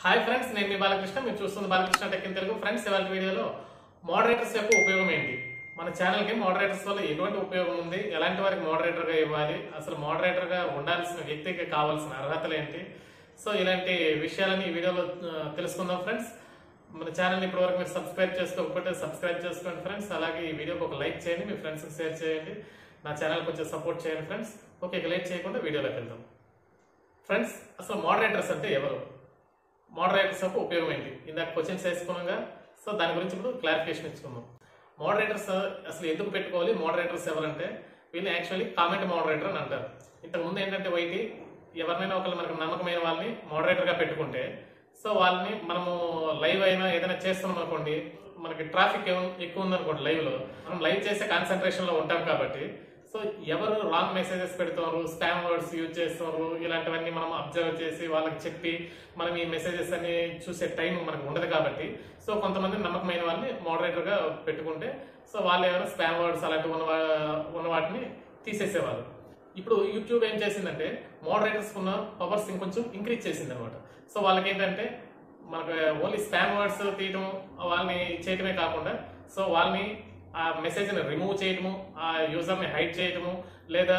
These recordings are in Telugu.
హాయ్ ఫ్రెండ్స్ నేను మీ బాలకృష్ణ మీరు చూస్తున్న Balakrishna tech in Telugu friends ఇవాళ వీడియోలో మోడరేటర్స్ యొక్క ఉపయోగం ఏంటి మన ఛానల్కి మోడరేటర్స్ వల్ల ఎటువంటి ఉపయోగం ఉంది ఎలాంటి వారికి మోడరేటర్గా ఇవ్వాలి అసలు మోడరేటర్గా ఉండాల్సిన వ్యక్తికి కావాల్సిన అర్హతలు ఏంటి సో ఇలాంటి విషయాలని ఈ వీడియోలో ఆ, తెలుసుకుందాం ఫ్రెండ్స్ మన ఛానల్ని ఇప్పటివరకు మీరు సబ్స్క్రైబ్ చేసుకోకపోతే సబ్స్క్రైబ్ చేసుకోండి ఫ్రెండ్స్ అలాగే ఈ వీడియోకి ఒక లైక్ చేయండి మీ ఫ్రెండ్స్కి షేర్ చేయండి నా ఛానల్ కొంచెం సపోర్ట్ చేయండి ఫ్రెండ్స్ ఓకే ఇక లేట్ చేయకుండా వీడియోలోకి వెళ్దాం ఫ్రెండ్స్ అసలు మోడరేటర్స్ అంటే ఎవరు మోడరేటర్స్ యొక్క ఉపయోగం ఏంటి ఇందాక క్వశ్చన్స్ వేసుకున్నాగా సో దాని గురించి ఇప్పుడు క్లారిఫికేషన్ ఇచ్చుకుందాం మోడరేటర్స్ అసలు ఎందుకు పెట్టుకోవాలి మోడరేటర్స్ ఎవరంటే వీళ్ళు యాక్చువల్లీ కామెంట్ మోడరేటర్ అని అంటారు ఇంతకు ముందు ఏంటంటే వైటి ఎవరినైనా ఒకళ్ళు మనకు నమ్మకమైన వాళ్ళని moderator గా పెట్టుకుంటే సో వాళ్ళని మనము లైవ్ అయినా ఏదైనా చేస్తున్నాం అనుకోండి మనకి ట్రాఫిక్ ఎక్కువ ఉందనుకోండి లైవ్ లో మనం లైవ్ చేసే కాన్సన్ట్రేషన్ లో ఉంటాం కాబట్టి సో ఎవరు రాంగ్ మెసేజెస్ పెడుతున్నారు స్పామ్ వర్డ్స్ యూజ్ చేస్తున్నారు ఇలాంటివన్నీ మనం అబ్జర్వ్ చేసి వాళ్ళకి చెప్పి మనం ఈ మెసేజెస్ అన్ని చూసే టైం మనకు ఉండదు కాబట్టి సో కొంతమంది నమ్మకమైన వాళ్ళని మోడరేటర్ గా పెట్టుకుంటే సో వాళ్ళు ఏమైనా స్పామ్ వర్డ్స్ అలాంటివి ఉన్న వా- ఉన్న వాటిని తీసేసేవారు ఇప్పుడు యూట్యూబ్ ఏం చేసిందంటే మోడరేటర్స్ ఉన్న పవర్స్ ఇంకొంచెం ఇంక్రీజ్ చేసింది అనమాట సో వాళ్ళకి ఏంటంటే మనకు ఓన్లీ స్పామ్ వర్డ్స్ తీయటం వాళ్ళని చేయటమే కాకుండా సో వాళ్ళని ఆ మెసేజ్ని రిమూవ్ చేయటము ఆ యూజర్ని హైడ్ చేయటము లేదా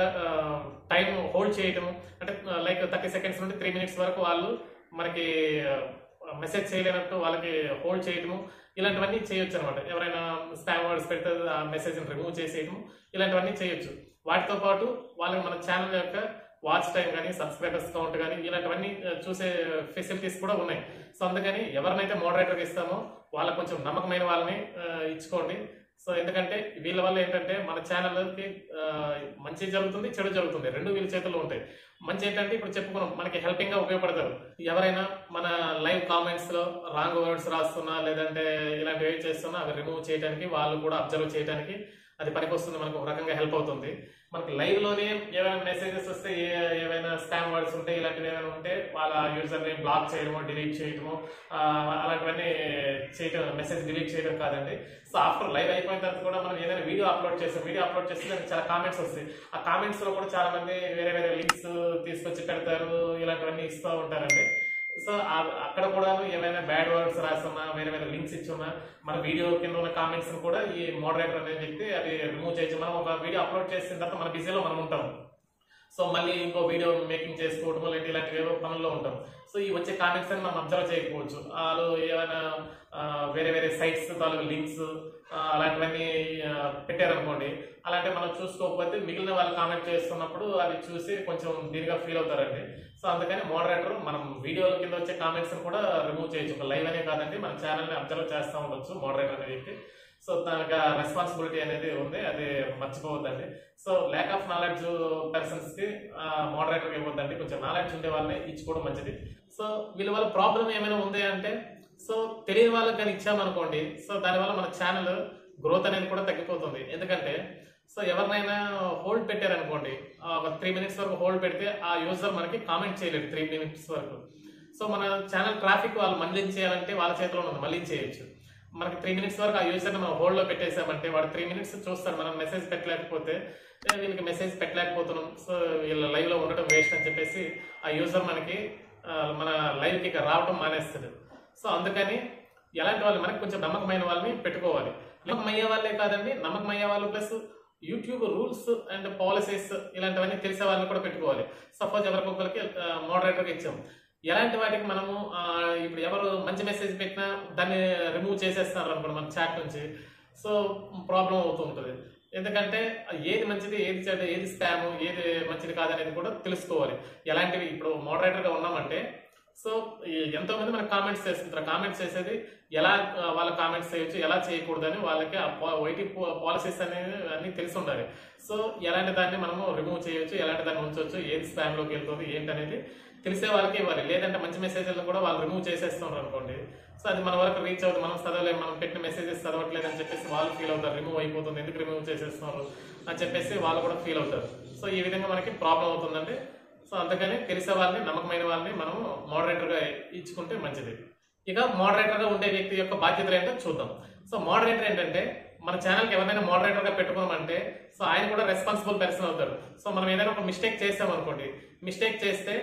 టైం హోల్డ్ చేయటము అంటే లైక్ థర్టీ సెకండ్స్ నుండి త్రీ మినిట్స్ వరకు వాళ్ళు మనకి మెసేజ్ చేయలేనట్టు వాళ్ళకి హోల్డ్ చేయటము ఇలాంటివన్నీ చేయొచ్చు అనమాట ఎవరైనా స్పామ్ వర్డ్స్ పెడితే ఆ మెసేజ్ని రిమూవ్ చేసేయటము ఇలాంటివన్నీ చేయొచ్చు వాటితో పాటు వాళ్ళకి మన ఛానల్ యొక్క వాచ్ టైం కానీ సబ్స్క్రైబర్స్ కౌంట్ కానీ ఇలాంటివన్నీ ఆ, చూసే ఫెసిలిటీస్ కూడా ఉన్నాయి సో అందుకని ఎవరినైతే మోడరేటర్ ఇస్తామో వాళ్ళకి కొంచెం నమ్మకమైన వాళ్ళని ఆ, ఇచ్చుకోండి సో ఎందుకంటే వీళ్ళ వల్ల ఏంటంటే మన ఛానల్కి మంచి జరుగుతుంది చెడు జరుగుతుంది రెండు వీళ్ళ చేతుల్లో ఉంటాయి మంచి ఏంటంటే ఇప్పుడు చెప్పుకున్నాం మనకి హెల్పింగ్ గా ఉపయోగపడతారు ఎవరైనా మన లైవ్ కామెంట్స్ లో రాంగ్ వర్డ్స్ రాస్తున్నా లేదంటే ఇలాంటివి ఏం చేస్తున్నా అవి రిమూవ్ చేయడానికి వాళ్ళు కూడా అబ్జర్వ్ చేయడానికి అది పనికొస్తుంది మనకు ఒక రకంగా హెల్ప్ అవుతుంది మనకి లైవ్ లోనే ఏమైనా మెసేజెస్ వస్తే ఏ- ఏవైనా స్పామ్ వర్డ్స్ ఉంటే ఇలాంటివి ఏమైనా ఉంటే వాళ్ళ యూజర్ ని బ్లాక్ చేయడమో డిలీట్ చేయడమో ఆ, అలాంటివన్నీ చేయడం మెసేజ్ డిలీట్ చేయడం కాదండి సో ఆఫ్టర్ లైవ్ అయిపోయిన తర్వాత కూడా మనం ఏదైనా వీడియో అప్లోడ్ చేస్తాం వీడియో అప్లోడ్ చేస్తే దానికి చాలా కామెంట్స్ వస్తాయి ఆ కామెంట్స్ లో కూడా చాలా మంది వేరే వేరే లింక్స్ తీసుకొచ్చి పెడతారు ఇలాంటివన్నీ ఇస్తూ ఉంటారండి సో ఆ- అక్కడ కూడా ఏమైనా బ్యాడ్ వర్డ్స్ రాస్తున్నా వేరే వేరే లింక్స్ ఇచ్చున్నా మన వీడియో కింద ఉన్న కామెంట్స్ కూడా ఈ మోడరేటర్ అనే వ్యక్తి అది రిమూవ్ చేయొచ్చు మనం ఒక వీడియో అప్లోడ్ చేసిన తర్వాత మన బిజీలో మనం ఉంటాం సో మళ్ళీ ఇంకో వీడియో మేకింగ్ చేసుకోవడం లేదంటే ఇలాంటి ఏవో పనుల్లో ఉంటాం సో ఈ వచ్చే కామెంట్స్ అని మనం అబ్జర్వ్ చేయకపోవచ్చు వాళ్ళు ఏమైనా ఆ, వేరే వేరే సైట్స్ తాలూకు లింక్స్ అలాంటివన్నీ ఆ, పెట్టారనుకోండి అలాంటివి మనం చూసుకోకపోతే మిగిలిన వాళ్ళు కామెంట్ చేస్తున్నప్పుడు అది చూసి కొంచెం దీనిగా ఫీల్ అవుతారండి సో అందుకని మోడరేటర్ మనం వీడియోల కింద వచ్చే కామెంట్స్ కూడా రిమూవ్ చేయొచ్చు ఒక లైవ్ అనే కాదండి మన ఛానల్ని అబ్జర్వ్ చేస్తూ ఉండొచ్చు మోడరేటర్ అనే వ్యక్తి సో దానికి రెస్పాన్సిబిలిటీ అనేది ఉంది అది మర్చిపోవద్దండి so lack of knowledge persons కి మోడరేటర్ ఇవ్వద్దండి కొంచెం నాలెడ్జ్ ఉండే వాళ్ళని ఇచ్చుకోవడం మంచిది సో వీళ్ళ వల్ల ప్రాబ్లం ఏమైనా ఉంది అంటే సో తెలియని వాళ్ళకి కానీ ఇచ్చామనుకోండి సో దానివల్ల మన ఛానల్ గ్రోత్ అనేది కూడా తగ్గిపోతుంది ఎందుకంటే సో ఎవరినైనా హోల్డ్ పెట్టారనుకోండి ఆ, ఒక త్రీ మినిట్స్ వరకు హోల్డ్ పెడితే ఆ యూజర్ మనకి కామెంట్ చేయలేడు త్రీ మినిట్స్ వరకు సో మన ఛానల్ ట్రాఫిక్ వాళ్ళు మళ్ళించేయాలంటే వాళ్ళ చేతిలో ఉంది మళ్ళించేయచ్చు మనకి త్రీ మినిట్స్ వరకు ఆ యూజర్ని మనం హోల్డ్లో పెట్టేసామంటే వాడు త్రీ మినిట్స్ చూస్తాడు మనం మెసేజ్ పెట్టలేకపోతే "ఏ, వీళ్ళకి మెసేజ్ పెట్టలేకపోతున్నాం సో వీళ్ళ లైవ్లో ఉండటం వేస్ట్ అని చెప్పేసి ఆ యూజర్ మనకి ఆ, మన లైవ్కి ఇక రావటం మానేస్తుంది సో అందుకని ఎలాంటి వాళ్ళు మనకి కొంచెం నమ్మకమైన వాళ్ళని పెట్టుకోవాలి నమ్మకం అయ్యే వాళ్ళే కాదండి నమ్మకం అయ్యే వాళ్ళు plus YouTube rules and policies ఇలాంటివన్నీ తెలిసే వాళ్ళని కూడా పెట్టుకోవాలి సపోజ్ ఎవరికొకరికి మోడరేటర్గా ఇచ్చాం ఎలాంటి వాటికి మనము ఆ, ఇప్పుడు ఎవరు మంచి మెసేజ్ పెట్టినా దాన్ని రిమూవ్ చేసేస్తున్నారు అనుకోండి మన చాట్ నుంచి సో ప్రాబ్లం అవుతూ ఉంటుంది ఎందుకంటే ఏది మంచిది ఏది చెడ్డ ఏది స్పామ్ ఏది మంచిది కాదనేది కూడా తెలుసుకోవాలి ఎలాంటివి ఇప్పుడు మోడరేటర్గా ఉన్నామంటే సో ఈ ఎంతో మంది మనకు కామెంట్స్ చేస్తుంటారు కామెంట్స్ చేసేది ఎలా ఆ, వాళ్ళ కామెంట్స్ చేయొచ్చు ఎలా చేయకూడదని వాళ్ళకి ఆ వైటీ పాలసీస్ అనేవి అన్ని తెలిసి ఉండాలి సో ఎలాంటి దాన్ని మనము రిమూవ్ చేయొచ్చు ఎలాంటి దాన్ని ఉంచవచ్చు ఏది స్పామ్ లోకి వెళ్తుంది ఏంటి అనేది తెలిసే వాళ్ళకి ఇవ్వాలి లేదంటే మంచి మెసేజ్లను కూడా వాళ్ళు రిమూవ్ చేసేస్తున్నారు అనుకోండి సో అది మన వరకు రీచ్ అవుతుంది మనం చదవలేము మనం పెట్టిన మెసేజెస్ చదవట్లేదు అని చెప్పేసి వాళ్ళు ఫీల్ అవుతారు రిమూవ్ అయిపోతుంది ఎందుకు రిమూవ్ చేసేస్తున్నారు అని చెప్పేసి వాళ్ళు కూడా ఫీల్ అవుతారు సో ఈ విధంగా మనకి ప్రాబ్లం అవుతుందండి సో అందుకని తెలిసే వాళ్ళని నమ్మకమైన వాళ్ళని మనం మోడరేటర్ గా ఇచ్చుకుంటే మంచిది ఇక మోడరేటర్ గా ఉండే వ్యక్తి యొక్క బాధ్యతలు ఏంటో చూద్దాం సో మోడరేటర్ ఏంటంటే మన ఛానల్ కి ఎవరైనా మోడరేటర్ గా పెట్టుకోమంటే సో ఆయన కూడా రెస్పాన్సిబుల్ పర్సన్ అవుతాడు సో మనం ఏదైనా ఒక మిస్టేక్ చేసాం అనుకోండి మిస్టేక్ చేస్తే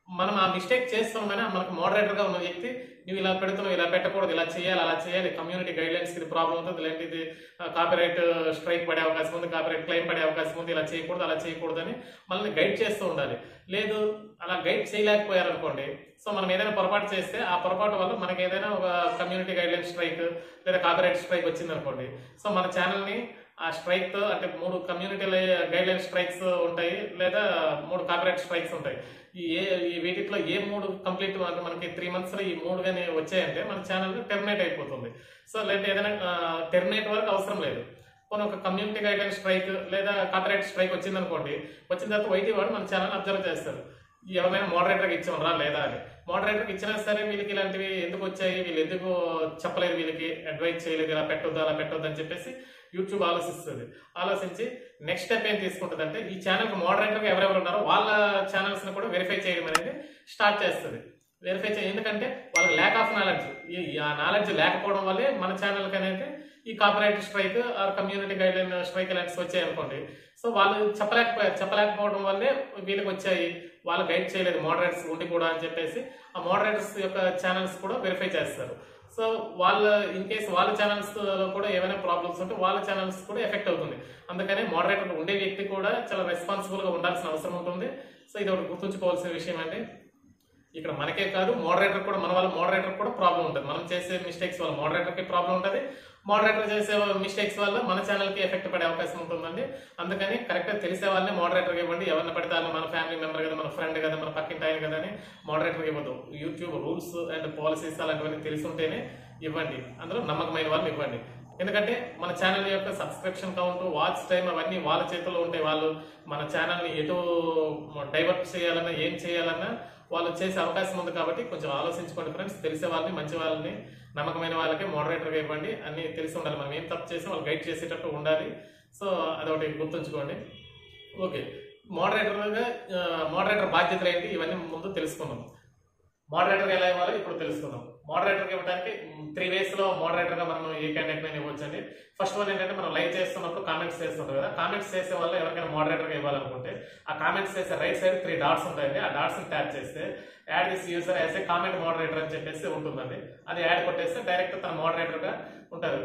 మనం ఆ మిస్టేక్ చేస్తామని మనకు మోడరేటర్ గా ఉన్న వ్యక్తి నువ్వు ఇలా పెడుతున్నావు ఇలా పెట్టకూడదు ఇలా చేయాలి అలా చేయాలి కమ్యూనిటీ గైడ్ లైన్స్ ఇది ప్రాబ్లం ఉంటుంది ఇలాంటి ఇది కాపీరైట్ స్ట్రైక్ పడే అవకాశం ఉంది కాపీరైట్ క్లెయిమ్ పడే అవకాశం ఉంది ఇలా చేయకూడదు అలా చేయకూడదు అని మనల్ని గైడ్ చేస్తూ ఉండాలి లేదు అలా గైడ్ చేయలేకపోయారనుకోండి సో మనం ఏదైనా పొరపాటు చేస్తే ఆ పొరపాటు వల్ల మనకి ఏదైనా ఒక కమ్యూనిటీ గైడ్ లైన్ స్ట్రైక్ లేదా కాపీరైట్ స్ట్రైక్ వచ్చింది అనుకోండి సో మన ఛానల్ని ఆ స్ట్రైక్ తో అంటే మూడు కమ్యూనిటీ గైడ్ లైన్ స్ట్రైక్స్ ఉంటాయి లేదా మూడు కాపీరైట్ స్ట్రైక్స్ ఉంటాయి ఈ ఏ ఈ వీటిలో ఏ మూడు కంప్లీట్ మనకి త్రీ మంత్స్ లో ఈ మూడు కానీ వచ్చాయంటే మన ఛానల్ టెర్మినేట్ అయిపోతుంది సో లేదా ఏదైనా టెర్మినేట్ వరకు అవసరం లేదు కొన్ని ఒక కమ్యూనిటీ గైడ్ లైన్ స్ట్రైక్ లేదా కాపీరైట్ స్ట్రైక్ వచ్చింది అనుకోండి వచ్చిన తర్వాత వైటీ వాడు మన ఛానల్ అబ్జర్వ్ చేస్తారు ఎవరైనా మోడరేటర్కి ఇచ్చామరా లేదా అని మోడరేటర్కి ఇచ్చినా సరే వీళ్ళకి ఇలాంటివి ఎందుకు వచ్చాయి వీళ్ళు ఎందుకు చెప్పలేదు వీళ్ళకి అడ్వైజ్ చేయలేదు ఇలా పెట్టొద్దు అలా పెట్టొద్దు అని చెప్పేసి యూట్యూబ్ ఆలోచిస్తుంది ఆలోచించి నెక్స్ట్ స్టెప్ ఏం తీసుకుంటుంది అంటే ఈ ఛానల్కి మోడరేటర్గా ఎవరెవరు ఉన్నారో వాళ్ళ ఛానల్స్ని కూడా వెరిఫై చేయడం అనేది స్టార్ట్ చేస్తుంది వెరిఫై చేయ ఎందుకంటే వాళ్ళకి ల్యాక్ ఆఫ్ నాలెడ్జ్ ఈ ఆ నాలెడ్జ్ లేకపోవడం వల్లే మన ఛానల్కి అనేది ఈ copyright strike or community guide line strike ఇలాంటివి వచ్చాయి అనుకోండి సో వాళ్ళు చెప్పలేకపోయారు చెప్పలేకపోవడం వల్లే వీళ్ళకి వచ్చాయి వాళ్ళు గైడ్ చేయలేదు మోడరేటర్స్ ఉండి కూడా అని చెప్పేసి ఆ మోడరేటర్స్ యొక్క ఛానల్స్ కూడా వెరిఫై చేస్తారు సో వాళ్ళ ఇన్ కేస్ వాళ్ళ ఛానల్స్ లో కూడా ఏమైనా ప్రాబ్లమ్స్ ఉంటే వాళ్ళ ఛానల్స్ కూడా ఎఫెక్ట్ అవుతుంది అందుకనే మోడరేటర్ ఉండే వ్యక్తి కూడా చాలా రెస్పాన్సిబుల్ గా ఉండాల్సిన అవసరం ఉంటుంది సో ఇది ఒకటి గుర్తుంచుకోవాల్సిన విషయం అండి ఇక్కడ మనకే కాదు మోడరేటర్ కూడా మన వాళ్ళ మోడరేటర్ కూడా ప్రాబ్లం ఉంటుంది మనం చేసే మిస్టేక్స్ వల్ల మోడరేటర్ కి ప్రాబ్లం ఉంటుంది మోడరేటర్ చేసే మిస్టేక్స్ వల్ల మన ఛానల్ కి ఎఫెక్ట్ పడే అవకాశం ఉంటుందండి అందుకని కరెక్ట్ గా తెలిసే వాళ్ళని మోడరేటర్ ఇవ్వండి ఎవరిని పడితే వాళ్ళని మన ఫ్యామిలీ మెంబర్ కదా మన ఫ్రెండ్ కదా మన పక్కింటి ఆయన కదా అని మోడరేటర్ ఇవ్వద్దు యూట్యూబ్ రూల్స్ అండ్ పాలసీస్ అలాంటివన్నీ తెలిసి ఉంటేనే ఇవ్వండి అందులో నమ్మకమైన వాళ్ళని ఇవ్వండి ఎందుకంటే మన ఛానల్ యొక్క సబ్స్క్రిప్షన్ కౌంట్ వాచ్ టైం అవన్నీ వాళ్ళ చేతిలో ఉంటాయి వాళ్ళు మన ఛానల్ని ఎటు డైవర్ట్ చేయాలన్నా ఏం చేయాలన్నా వాళ్ళు చేసే అవకాశం ఉంది కాబట్టి కొంచెం ఆలోచించుకోండి ఫ్రెండ్స్ తెలిసే వాళ్ళని మంచి వాళ్ళని నమ్మకమైన వాళ్ళకి మోడరేటర్గా ఇవ్వండి అన్ని తెలిసి ఉండాలి మనం ఏం తప్పు చేసి వాళ్ళు గైడ్ చేసేటట్టు ఉండాలి సో అదొకటి గుర్తుంచుకోండి ఓకే మోడరేటర్గా మోడరేటర్ బాధ్యతలు ఏంటి ఇవన్నీ ముందు తెలుసుకుందాం మోడరేటర్ ఎలా ఇవ్వాలో ఇప్పుడు తెలుసుకుందాం మోడరేటర్ ఇవ్వడానికి త్రీ వేస్ లో మోడరేటర్ గా మనం ఏ క్యాండిడేట్ అయినా ఇవ్వచ్చండి ఫస్ట్ వన్ ఏంటంటే మనం లైవ్ చేస్తున్నప్పుడు కామెంట్స్ చేస్తుంటాం కదా కామెంట్స్ చేసే వల్ల ఎవరికైనా మోడరేటర్ గా ఇవ్వాలనుకుంటే ఆ కామెంట్స్ చేసే రైట్ సైడ్ త్రీ డాట్స్ ఉంటాయండి ఆ డాట్స్ ని ట్యాప్ చేస్తే add this user as a comment moderator అని చెప్పేసి ఉంటుందండి అది యాడ్ కొట్టేస్తే డైరెక్ట్ తన మోడరేటర్ గా ఉంటారు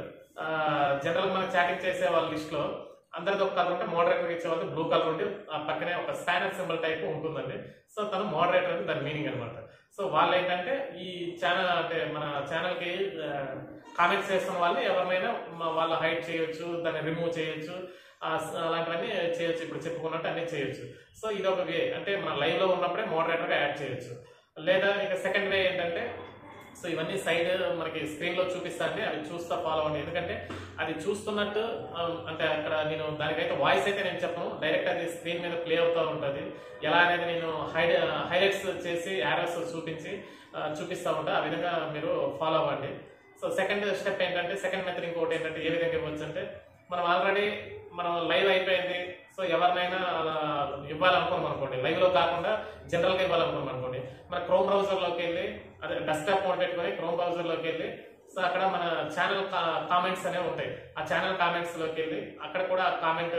జనరల్ మనం చాటింగ్ చేసే వాళ్ళ లిస్ట్ లో అందరిది ఒక కలర్ ఉంటే మోడరేటర్ ఇచ్చే వాళ్ళు బ్లూ కలర్ ఉండి ఆ పక్కనే ఒక స్పానర్ సింబల్ టైప్ ఉంటుందండి సో తను మోడరేటర్ అని దాని మీనింగ్ అనమాట సో వాళ్ళు ఏంటంటే ఈ ఛానల్ అంటే మన ఛానల్ కి కామెంట్స్ చేస్తున్న వాళ్ళు ఎవరినైనా మ- వాళ్ళ హైడ్ చేయొచ్చు దాన్ని రిమూవ్ చేయొచ్చు ఆ స- అలాంటివన్నీ చేయొచ్చు ఇప్పుడు చెప్పుకున్నట్టు అన్ని చేయొచ్చు సో ఇది ఒక వే అంటే మన లైవ్ లో ఉన్నప్పుడే మోడరేటర్ గా యాడ్ చేయొచ్చు లేదా ఇక సెకండ్ వే ఏంటంటే సో ఇవన్నీ సైడ్ మనకి స్క్రీన్ లో చూపిస్తా అంటే అవి చూస్తా ఫాలో అవ్వండి ఎందుకంటే అది చూస్తున్నట్టు ఆ, అంటే అక్కడ నేను దానికైతే వాయిస్ అయితే నేను చెప్పను డైరెక్ట్ అది స్క్రీన్ మీద ప్లే అవుతూ ఉంటుంది ఎలా అనేది నేను హైడ్ హైలైట్స్ చేసి యారోస్ చూపించి ఆ, చూపిస్తా ఉంటా ఆ విధంగా మీరు ఫాలో అవ్వండి సో సెకండ్ స్టెప్ ఏంటంటే సెకండ్ మెథడ్ ఇంకోటి ఏంటంటే ఏ విధంగా ఇవ్వచ్చు అంటే మనం ఆల్రెడీ మనం లైవ్ అయిపోయింది సో ఎవరినైనా అలా ఇవ్వాలనుకున్నాం అనుకోండి లైవ్ లో కాకుండా జనరల్ గా ఇవ్వాలనుకున్నాం అనుకోండి మన క్రోమ్ బ్రౌజర్ లోకి వెళ్ళి అదే డెస్క్టాప్ మోడ్ పెట్టుకొని క్రోమ్ బ్రౌజర్ లోకి వెళ్ళి సో అక్కడ మన ఛానల్ కామెంట్స్ అనేవి ఉంటాయి ఆ ఛానల్ కామెంట్స్ లోకి వెళ్ళి అక్కడ కూడా కామెంట్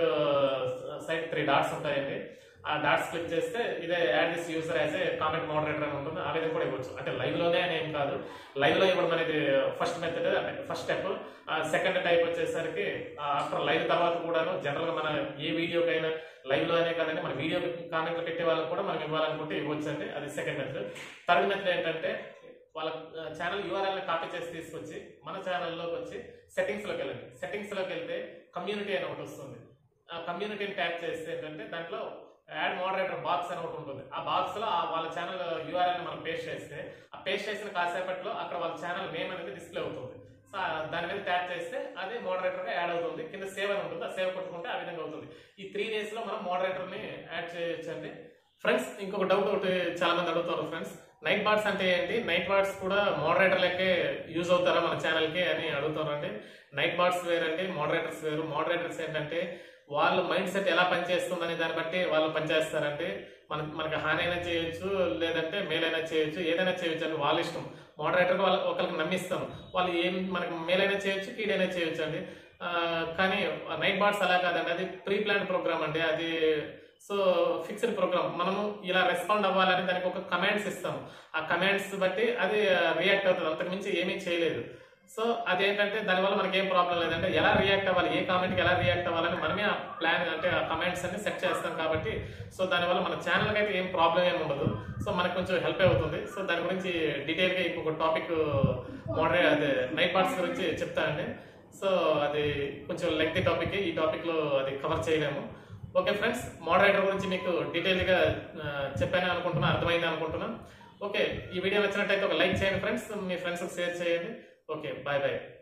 సైడ్ త్రీ డాట్స్ ఉంటాయండి ఆ డాట్స్ క్లిక్ చేస్తే ఇదే add this user as a comment moderator అని ఉంటుంది ఆ విధంగా కూడా ఇవ్వచ్చు అంటే లైవ్ లోనే అని ఏం కాదు లైవ్ లో ఇవ్వడం అనేది ఫస్ట్ మెథడ్ అంటే ఫస్ట్ స్టెప్ సెకండ్ టైప్ వచ్చేసరికి ఆఫ్టర్ లైవ్ తర్వాత కూడాను జనరల్ గా మన ఏ వీడియోకైనా లైవ్ లో అనే కదండి మన వీడియో కామెంట్లు పెట్టే వాళ్ళకి కూడా మనం ఇవ్వాలనుకుంటే ఇవ్వచ్చు అండి అది సెకండ్ మెథడ్ థర్డ్ మెథడ్ ఏంటంటే వాళ్ళ ఛానల్ యూఆర్ఎల్ ని కాపీ చేసి తీసుకొచ్చి మన ఛానల్లోకి వచ్చి సెట్టింగ్స్ లోకి వెళ్ళండి సెట్టింగ్స్ లోకి వెళ్తే కమ్యూనిటీ అని ఒకటి వస్తుంది ఆ కమ్యూనిటీని ట్యాప్ చేస్తే ఏంటంటే దాంట్లో యాడ్ మోడరేటర్ బాక్స్ అని ఒకటి ఉంటుంది ఆ బాక్స్ లో ఆ వాళ్ళ ఛానల్ యూఆర్ఎల్ మనం పేస్ట్ చేస్తే ఆ పేస్ట్ చేసిన కాసేపట్లో అక్కడ వాళ్ళ ఛానల్ నేమ్ అనేది డిస్ప్లే అవుతుంది సో ఆ దాని మీద ట్యాప్ చేస్తే అది మోడరేటర్ గా యాడ్ అవుతుంది కింద సేవ్ అని ఉంటుంది ఆ సేవ్ కొట్టుకుంటే ఆ విధంగా అవుతుంది ఈ త్రీ డేస్ లో మనం మోడరేటర్ ని యాడ్ చేయొచ్చండి ఫ్రెండ్స్ ఇంకొక డౌట్ ఒకటి చాలా మంది అడుగుతారు ఫ్రెండ్స్ నైట్ బాట్స్ అంటే ఏంటి నైట్ బాట్స్ కూడా మోడరేటర్ లెక్కే యూజ్ అవుతారా మన ఛానల్ కి అని అడుగుతారండి నైట్ బాట్స్ వేరండి మోడరేటర్స్ వేరు మోడరేటర్స్ ఏంటంటే వాళ్ళ మైండ్ సెట్ ఎలా పనిచేస్తుందని దాన్ని బట్టి వాళ్ళు పనిచేస్తారంటే మన మనకి హాని అయినా చేయొచ్చు లేదంటే మేలైనా చేయొచ్చు ఏదైనా చేయొచ్చు అని వాళ్ళ ఇష్టం మోడరేటర్ వాళ్ళు ఒకరికి నమ్మిస్తాం వాళ్ళు ఏం మనకి మేలైనా చేయొచ్చు కీడైనా చేయొచ్చు అండి ఆ, కానీ నైట్ బాట్స్ అలా కాదండి అది ప్రీ ప్లాన్ ప్రోగ్రామ్ అండి అది సో ఫిక్స్డ్ ప్రోగ్రామ్ మనము ఇలా రెస్పాండ్ అవ్వాలని దానికి ఒక కమాండ్స్ ఇస్తాం ఆ కమాండ్స్ బట్టి అది రియాక్ట్ అవుతుంది అంతకు మించి ఏమీ చేయలేదు సో అదేంటంటే దానివల్ల మనకి ఏం ప్రాబ్లం లేదంటే ఎలా రియాక్ట్ అవ్వాలి ఏ కామెంట్కి ఎలా రియాక్ట్ అవ్వాలని మనమే ఆ ప్లాన్ అంటే ఆ కమెంట్స్ అన్ని సెట్ చేస్తాం కాబట్టి సో దానివల్ల మన ఛానల్కి అయితే ఏం ప్రాబ్లం ఏమి ఉండదు సో మనకు కొంచెం హెల్ప్ అవుతుంది సో దాని గురించి డీటెయిల్గా ఇంకొక టాపిక్ మోడరే అదే నైట్ పార్ట్స్ గురించి చెప్తానండి సో అది కొంచెం లెంగ్తీ టాపిక్ ఈ టాపిక్లో అది కవర్ చేయలేము ఓకే ఫ్రెండ్స్ మోడరేటర్ గురించి మీకు డీటెయిల్గా చెప్పాను అనుకుంటున్నా అర్థమైంది అనుకుంటున్నా ఓకే ఈ వీడియో నచ్చినట్టయితే ఒక లైక్ చేయండి ఫ్రెండ్స్ మీ ఫ్రెండ్స్కి షేర్ చేయండి ఓకే బాయ్ బాయ్